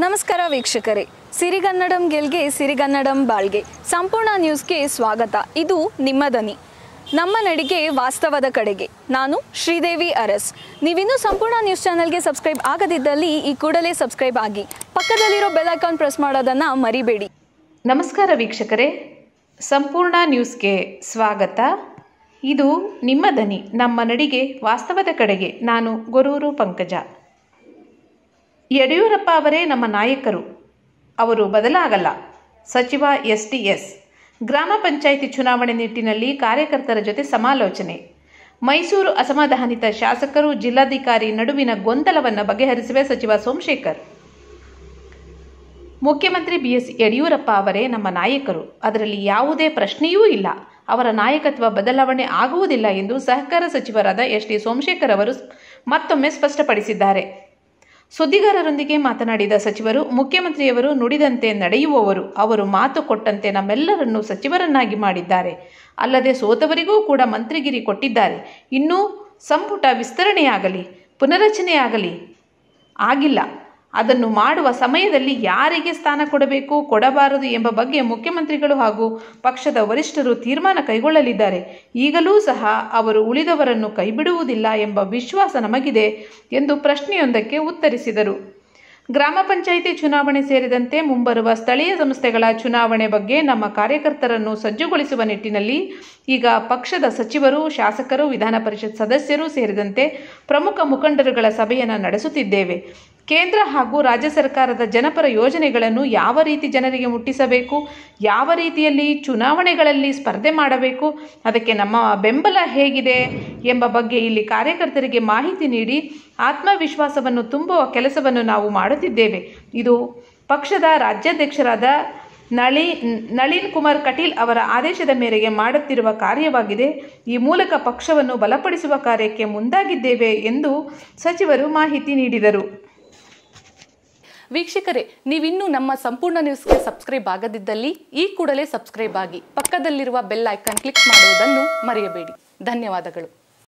ನಮಸ್ಕಾರ ವೀಕ್ಷಕರೇ ಸಿರಿಗನ್ನಡಂ ಗೆಲ್ಗೆ ಸಿರಿಗನ್ನಡಂ ಬಾಳ್ಗೆ ಸಂಪೂರ್ಣ ನ್ಯೂಸ್ಗೆ ಸ್ವಾಗತ ಇದು ನಿಮ್ಮ ದನಿ ನಮ್ಮ ನಡಿಗೆ ವಾಸ್ತವದ ಕಡೆಗೆ ನಾನು ಶ್ರೀದೇವಿ ಅರಸ್ ನೀವಿನ್ನೂ ಸಂಪೂರ್ಣ ನ್ಯೂಸ್ ಚಾನೆಲ್ಗೆ ಸಬ್ಸ್ಕ್ರೈಬ್ ಆಗದಿದ್ದಲ್ಲಿ ಈ ಕೂಡಲೇ ಸಬ್ಸ್ಕ್ರೈಬ್ ಆಗಿ ಪಕ್ಕದಲ್ಲಿರೋ ಬೆಲ್ ಐಕಾನ್ ಪ್ರೆಸ್ ಮಾಡೋದನ್ನು ಮರಿಬೇಡಿ ನಮಸ್ಕಾರ ವೀಕ್ಷಕರೇ ಸಂಪೂರ್ಣ ನ್ಯೂಸ್ಗೆ ಸ್ವಾಗತ ಇದು ನಿಮ್ಮ ದನಿ ನಮ್ಮ ನಡಿಗೆ ವಾಸ್ತವದ ಕಡೆಗೆ ನಾನು ಗೊರೂರು ಪಂಕಜ ಯಡಿಯೂರಪ್ಪ ಅವರೇ ನಮ್ಮ ನಾಯಕರು ಅವರು ಬದಲಾಗಲ್ಲ ಸಚಿವ ಎಸ್ ಟಿ ಎಸ್ ಗ್ರಾಮ ಪಂಚಾಯಿತಿ ಚುನಾವಣೆ ನಿಟ್ಟಿನಲ್ಲಿ ಕಾರ್ಯಕರ್ತರ ಜೊತೆ ಸಮಾಲೋಚನೆ ಮೈಸೂರು ಅಸಮಾಧಾನಿತ ಶಾಸಕರು ಜಿಲ್ಲಾಧಿಕಾರಿ ನಡುವಿನ ಗೊಂದಲವನ್ನು ಬಗೆಹರಿಸುವ ಸಚಿವ ಸೋಮಶೇಖರ್ ಮುಖ್ಯಮಂತ್ರಿ ಬಿ ಎಸ್ ಯಡಿಯೂರಪ್ಪ ಅವರೇ ನಮ್ಮ ನಾಯಕರು ಅದರಲ್ಲಿ ಯಾವುದೇ ಪ್ರಶ್ನೆಯೂ ಇಲ್ಲ ಅವರ ನಾಯಕತ್ವ ಬದಲಾವಣೆ ಆಗುವುದಿಲ್ಲ ಎಂದು ಸಹಕಾರ ಸಚಿವರಾದ ಎಸ್ ಟಿ ಸೋಮಶೇಖರ್ ಅವರು ಮತ್ತೊಮ್ಮೆ ಸ್ಪಷ್ಟಪಡಿಸಿದ್ದಾರೆ ಸುದ್ದಿಗಾರರೊಂದಿಗೆ ಮಾತನಾಡಿದ ಸಚಿವರು ಮುಖ್ಯಮಂತ್ರಿಯವರು ನುಡಿದಂತೆ ನಡೆಯುವವರು ಅವರು ಮಾತು ಕೊಟ್ಟಂತೆ ನಮ್ಮೆಲ್ಲರನ್ನು ಸಚಿವರನ್ನಾಗಿ ಮಾಡಿದ್ದಾರೆ ಅಲ್ಲದೆ ಸೋತವರಿಗೂ ಕೂಡ ಮಂತ್ರಿಗಿರಿ ಕೊಟ್ಟಿದ್ದಾರೆ ಇನ್ನೂ ಸಂಪುಟ ವಿಸ್ತರಣೆಯಾಗಲಿ ಪುನರಚನೆಯಾಗಲಿ ಆಗಿಲ್ಲ ಅದನ್ನು ಮಾಡುವ ಸಮಯದಲ್ಲಿ ಯಾರಿಗೆ ಸ್ಥಾನ ಕೊಡಬೇಕು ಕೊಡಬಾರದು ಎಂಬ ಬಗ್ಗೆ ಮುಖ್ಯಮಂತ್ರಿಗಳು ಹಾಗೂ ಪಕ್ಷದ ವರಿಷ್ಠರು ತೀರ್ಮಾನ ಕೈಗೊಳ್ಳಲಿದ್ದಾರೆ ಈಗಲೂ ಸಹ ಅವರು ಉಳಿದವರನ್ನು ಕೈಬಿಡುವುದಿಲ್ಲ ಎಂಬ ವಿಶ್ವಾಸ ನಮಗಿದೆ ಎಂದು ಪ್ರಶ್ನೆಯೊಂದಕ್ಕೆ ಉತ್ತರಿಸಿದರು ಗ್ರಾಮ ಪಂಚಾಯಿತಿ ಚುನಾವಣೆ ಸೇರಿದಂತೆ ಮುಂಬರುವ ಸ್ಥಳೀಯ ಸಂಸ್ಥೆಗಳ ಚುನಾವಣೆ ಬಗ್ಗೆ ನಮ್ಮ ಕಾರ್ಯಕರ್ತರನ್ನು ಸಜ್ಜುಗೊಳಿಸುವ ನಿಟ್ಟಿನಲ್ಲಿ ಈಗ ಪಕ್ಷದ ಸಚಿವರು ಶಾಸಕರು ವಿಧಾನ ಪರಿಷತ್ ಸದಸ್ಯರು ಸೇರಿದಂತೆ ಪ್ರಮುಖ ಮುಖಂಡರುಗಳ ಸಭೆಯನ್ನು ನಡೆಸುತ್ತಿದ್ದೇವೆ ಕೇಂದ್ರ ಹಾಗೂ ರಾಜ್ಯ ಸರ್ಕಾರದ ಜನಪರ ಯೋಜನೆಗಳನ್ನು ಯಾವ ರೀತಿ ಜನರಿಗೆ ಮುಟ್ಟಿಸಬೇಕು ಯಾವ ರೀತಿಯಲ್ಲಿ ಚುನಾವಣೆಗಳಲ್ಲಿ ಸ್ಪರ್ಧೆ ಮಾಡಬೇಕು ಅದಕ್ಕೆ ನಮ್ಮ ಬೆಂಬಲ ಹೇಗಿದೆ ಎಂಬ ಬಗ್ಗೆ ಇಲ್ಲಿ ಕಾರ್ಯಕರ್ತರಿಗೆ ಮಾಹಿತಿ ನೀಡಿ ಆತ್ಮವಿಶ್ವಾಸವನ್ನು ತುಂಬುವ ಕೆಲಸವನ್ನು ನಾವು ಮಾಡುತ್ತಿದ್ದೇವೆ ಇದು ಪಕ್ಷದ ರಾಜ್ಯಾಧ್ಯಕ್ಷರಾದ ನಳಿ ನಳಿನ್ ಕುಮಾರ್ ಕಟೀಲ್ ಅವರ ಆದೇಶದ ಮೇರೆಗೆ ಮಾಡುತ್ತಿರುವ ಕಾರ್ಯವಾಗಿದೆ ಈ ಮೂಲಕ ಪಕ್ಷವನ್ನು ಬಲಪಡಿಸುವ ಕಾರ್ಯಕ್ಕೆ ಮುಂದಾಗಿದ್ದೇವೆ ಎಂದು ಸಚಿವರು ಮಾಹಿತಿ ನೀಡಿದರು ವೀಕ್ಷಕರೇ ನೀವಿನ್ನೂ ನಮ್ಮ ಸಂಪೂರ್ಣ ನ್ಯೂಸ್ಗೆ ಸಬ್ಸ್ಕ್ರೈಬ್ ಆಗದಿದ್ದಲ್ಲಿ ಈ ಕೂಡಲೇ ಸಬ್ಸ್ಕ್ರೈಬ್ ಆಗಿ ಪಕ್ಕದಲ್ಲಿರುವ ಬೆಲ್ ಐಕಾನ್ ಕ್ಲಿಕ್ ಮಾಡುವುದನ್ನು ಮರೆಯಬೇಡಿ ಧನ್ಯವಾದಗಳು